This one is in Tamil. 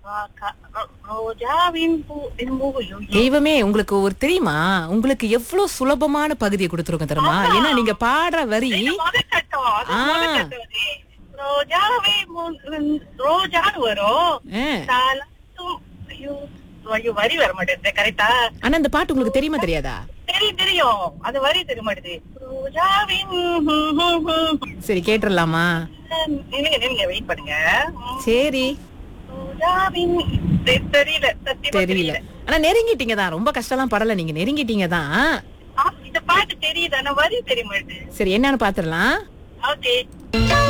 வா- க- ரோ- ரோஜாவின் பூ என்பூ ஐயோ, தெய்வமே உங்களுக்கு ஒரு தெரியுமா உங்களுக்கு எவ்வளவு சுலபமான பகுதியை கொடுத்துருக்கோம் தெரியுமா ஏன்னா நீங்க பாடுற வரி இது முதல் கட்டம் அது ஆ. முதல் கட்டம் அது. ரோஜாவே முன்- ரோஜான்னு வரும் ஆ. தாலாட்டும். ஐயோ ஐயோ வரி வர மாட்டேங்குது கரெக்டா ஆனா இந்த பாட்டு உங்களுக்கு தெரியுமா தெரியாதா தெரியும் தெரியும் அது வரி தெரிய மாட்டேது ரோஜாவின் ஹம், ஹம், ஹம். சரி கேட்டுடலாமா நில்லுங்க நில்லுங்க வெயிட் பண்ணுங்க ம், சரி ரோஜாவின் தெ- தெரியல சத்தியமா தெரியல ஆனா நெருங்கிட்டீங்க தான் ரொம்ப கஷ்டம்லாம் படல நீங்க நெருங்கிட்டீங்க தான் ஆ, இந்த பாட்டு தெரியுது ஆனா வரி தெரிய மாட்டேது சரி என்னன்னு பாத்துடலாம் ஓகே